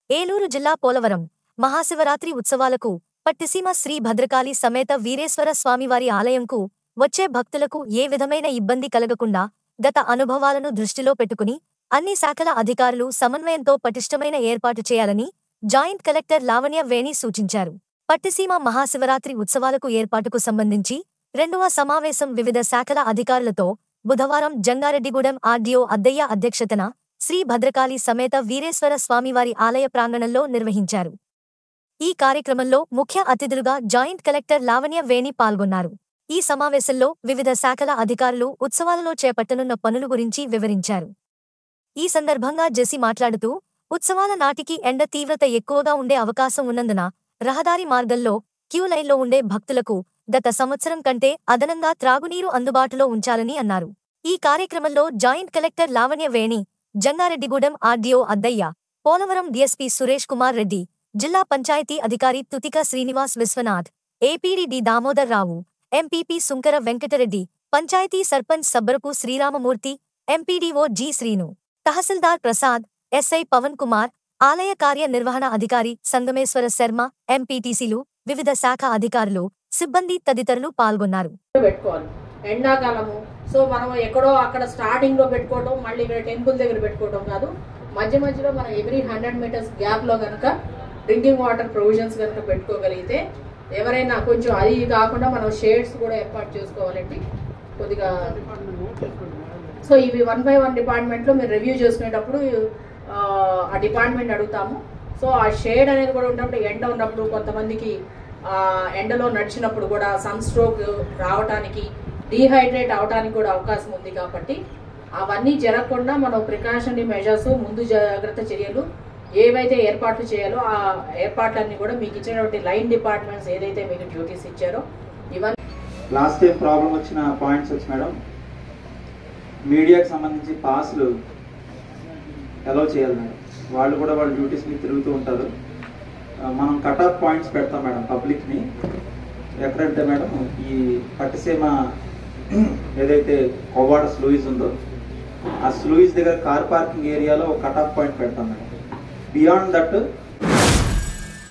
ఏలూరు జిల్లా పోలవరం మహాశివరాత్రి ఉత్సవాలకు పట్టిసీమ శ్రీ భద్రకాళి సమేత వీరేశ్వర స్వామివారి ఆలయంకు వచ్చే భక్తులకు ఏ విధమైన ఇబ్బంది కలగకుండా గత అనుభవాలను దృష్టిలో పెట్టుకుని అన్ని శాఖల అధికారులు సమన్వయంతో పటిష్టమైన ఏర్పాటు చేయాలని జాయింట్ కలెక్టర్ లావణ్య వేణి సూచించారు పట్టిసీమ మహాశివరాత్రి ఉత్సవాలకు ఏర్పాటుకు సంబంధించి రెండవ సమావేశం వివిధ శాఖల అధికారులతో బుధవారం జంగారెడ్డిగూడెం ఆర్డీఓ అద్దయ్య అధ్యక్షతన శ్రీ భద్రకాళి సమేత వీరేశ్వర స్వామివారి ఆలయ ప్రాంగణంలో నిర్వహించారు ఈ కార్యక్రమంలో ముఖ్య అతిథులుగా జాయింట్ కలెక్టర్ లావణ్య వేణి పాల్గొన్నారు ఈ సమావేశంలో వివిధ శాఖల అధికారులు ఉత్సవాలలో చేపట్టనున్న పనుల గురించి వివరించారు ఈ సందర్భంగా జెసి మాట్లాడుతూ ఉత్సవాల నాటికి ఎండ తీవ్రత ఎక్కువగా ఉండే అవకాశం ఉన్నందున రహదారి మార్గంలో క్యూ లైన్లో ఉండే భక్తులకు గత సంవత్సరం కంటే అదనంగా త్రాగునీరు అందుబాటులో ఉంచాలని అన్నారు ఈ కార్యక్రమంలో joint collector Lavanya Veni Jangareddygudem RDO Addayya Polavaram DSP Suresh Kumar Reddy జిల్లా పంచాయతీ అధికారి Thuthika Srinivas Viswanath APD D Damodar Rao MPP Sunkara Venkatareddy panchayat sarpanch Sabbarapu Sriramamurthy MPDO G Srinu tahsildar Prasad SI Pavan Kumar ఆలయ కార్యనిర్వహణ అధికారి సంగమేశ్వర శర్మ ఎంపీటీసీలు వివిధ శాఖ అధికారులు సిబ్బంది తదితరులు పాల్గొన్నారు పెట్టుకోవాలి ఎండాకాలము సో మనం ఎక్కడో అక్కడ స్టార్టింగ్ లో పెట్టుకోవడం మళ్ళీ ఇక్కడ టెంపుల్ దగ్గర పెట్టుకోవడం కాదు మధ్య మధ్యలో మనం ఎవ్రీ హండ్రెడ్ మీటర్స్ గ్యాప్ లో కనుక డ్రింకింగ్ వాటర్ ప్రొవిజన్స్ కనుక పెట్టుకోగలిగితే ఎవరైనా కొంచెం అది కాకుండా మనం షేడ్స్ కూడా ఏర్పాటు చేసుకోవాలండి కొద్దిగా సో ఇవి వన్ బై వన్ డిపార్ట్మెంట్లో మీరు రివ్యూ చేసుకునేటప్పుడు ఆ, ఆ డిపార్ట్మెంట్ అడుగుతాము సో ఆ షేడ్ అనేది కూడా ఉన్నప్పుడు ఎండ ఉన్నప్పుడు కొంతమందికి ఆ, ఎండలో నడిచినప్పుడు కూడా సన్ స్ట్రోక్ రావటానికి డీహైడ్రేట్ అవడానికి కూడా అవకాశం ఉంది కాబట్టి అవన్నీ జరగకుండా మనం ప్రికాషనరీ మెజర్స్ ముందు జాగ్రత్త చర్యలు ఏవైతే ఏర్పాట్లు చేయాలో ఆ ఏర్పాట్లన్నీ కూడా మీకు ఇచ్చినటువంటి లైన్ డిపార్ట్మెంట్స్ ఏదైతే మీకు డ్యూటీస్ ఇచ్చారో ఇవన్నీ లాస్ట్ టైం ప్రాబ్లం వచ్చిన పాయింట్స్ వచ్చి మేడం మీడియాకి సంబంధించి పాస్లు అలౌ చేయాలి మేడం వాళ్ళు కూడా వాళ్ళ డ్యూటీస్ మీద తిరుగుతూ ఉంటారు ఆ, మనం కట్ ఆఫ్ పాయింట్స్ పెడతాం మేడం పబ్లిక్ని ఎక్కడంటే మేడం ఈ పట్టిసీమ ఏదైతే కొవ్వాడ స్లూయిస్ ఉందో ఆ స్లూయిస్ దగ్గర కార్ పార్కింగ్ ఏరియాలో ఒక కట్ ఆఫ్ పాయింట్ పెడతాం మేడం బియాండ్ దట్